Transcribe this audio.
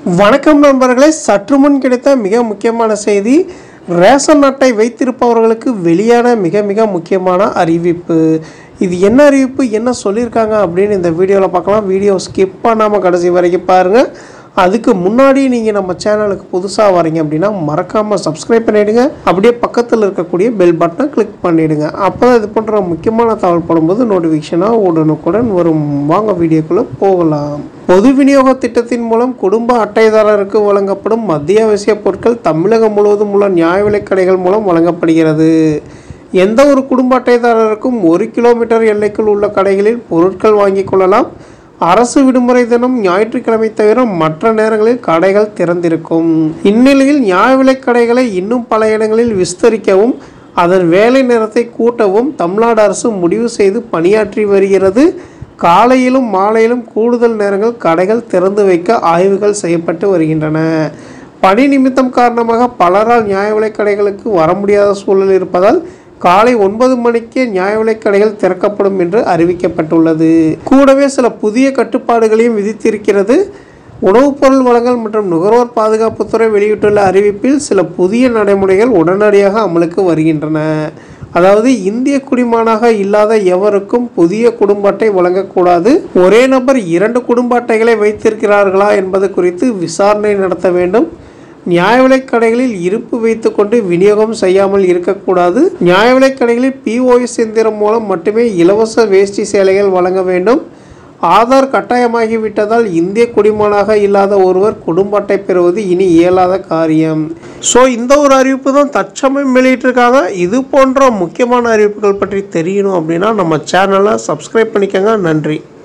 வணக்கம் நண்பர்களே சற்று முன் கிடைத்த மிக முக்கியமான செய்தி ரேஷன் அட்டை வைத்திருப்பவர்களுக்கு வெளியான மிக மிக முக்கியமான அறிவிப்பு இது என்ன அறிவிப்பு என்ன சொல்லியிருக்காங்க அப்படின்னு இந்த வீடியோவில் பார்க்கலாம் வீடியோ ஸ்கிப் பண்ணாமல் கடைசி வரைக்கும் பாருங்கள் அதுக்கு முன்னாடி நீங்கள் நம்ம சேனலுக்கு புதுசாக வரீங்க அப்படின்னா மறக்காமல் சப்ஸ்கிரைப் பண்ணிவிடுங்க அப்படியே பக்கத்தில் இருக்கக்கூடிய பெல் பட்டனை கிளிக் பண்ணிவிடுங்க அப்போ தான் இது போன்ற முக்கியமான தகவல் போடும்போது நோட்டிஃபிகேஷனாக உடனுக்குடன் வரும் வாங்க வீடியோக்குள்ளே போகலாம் பொது விநியோக திட்டத்தின் மூலம் குடும்ப அட்டைதாரருக்கு வழங்கப்படும் அத்தியாவசிய பொருட்கள் தமிழகம் முழுவதும் உள்ள நியாய விலைக் கடைகள் மூலம் வழங்கப்படுகிறது எந்த ஒரு குடும்ப அட்டைதாரருக்கும் ஒரு கிலோமீட்டர் எல்லைக்குள் உள்ள கடைகளில் பொருட்கள் வாங்கிக் கொள்ளலாம் அரசு விடுமுறை தினம் ஞாயிற்றுக்கிழமை தவிர மற்ற நேரங்களில் கடைகள் திறந்திருக்கும் இந்நிலையில் நியாய விலைக் கடைகளை இன்னும் பல இடங்களில் விஸ்தரிக்கவும் அதன் வேலை நேரத்தை கூட்டவும் தமிழ்நாடு அரசு முடிவு செய்து பணியாற்றி வருகிறது காலையிலும் மாலையிலும் கூடுதல் நேரங்கள் கடைகள் திறந்து வைக்க ஆய்வுகள் செய்யப்பட்டு வருகின்றன பணி நிமித்தம் காரணமாக பலரால் நியாய விலைக் கடைகளுக்கு வர முடியாத சூழல் இருப்பதால் காலை ஒன்பது மணிக்கே நியாய விலைக் கடைகள் திறக்கப்படும் என்று அறிவிக்கப்பட்டுள்ளது கூடவே சில புதிய கட்டுப்பாடுகளையும் விதித்திருக்கிறது உணவுப் பொருள் வழங்கல் மற்றும் நுகர்வோர் பாதுகாப்புத்துறை வெளியிட்டுள்ள அறிவிப்பில் சில புதிய நடைமுறைகள் உடனடியாக அமலுக்கு வருகின்றன அதாவது இந்திய குடிமகனாக இல்லாத எவருக்கும் புதிய குடும்ப அட்டை வழங்கக்கூடாது ஒரே நபர் இரண்டு குடும்ப அட்டைகளை வைத்திருக்கிறார்களா என்பது குறித்து விசாரணை நடத்த வேண்டும் நியாய விலைக் கடைகளில் இருப்பு வைத்துக்கொண்டு விநியோகம் செய்யாமல் இருக்கக்கூடாது நியாய விலைக் கடைகளில் பிஓஎஸ் எந்திரம் மூலம் மட்டுமே இலவச வேஷ்டி சேலைகள் வழங்க வேண்டும் ஆதார் கட்டாயமாகிவிட்டதால் இந்திய குடிமகனாக இல்லாத ஒருவர் குடும்ப அட்டை பெறுவது இனி இயலாத காரியம் ஸோ இந்த ஒரு அறிவிப்பு தான் தற்சமயம் வெளியிட்டிருக்காங்க இது போன்ற முக்கியமான அறிவிப்புகள் பற்றி தெரியணும் அப்படின்னா நம்ம சேனலை சப்ஸ்கிரைப் பண்ணிக்கோங்க நன்றி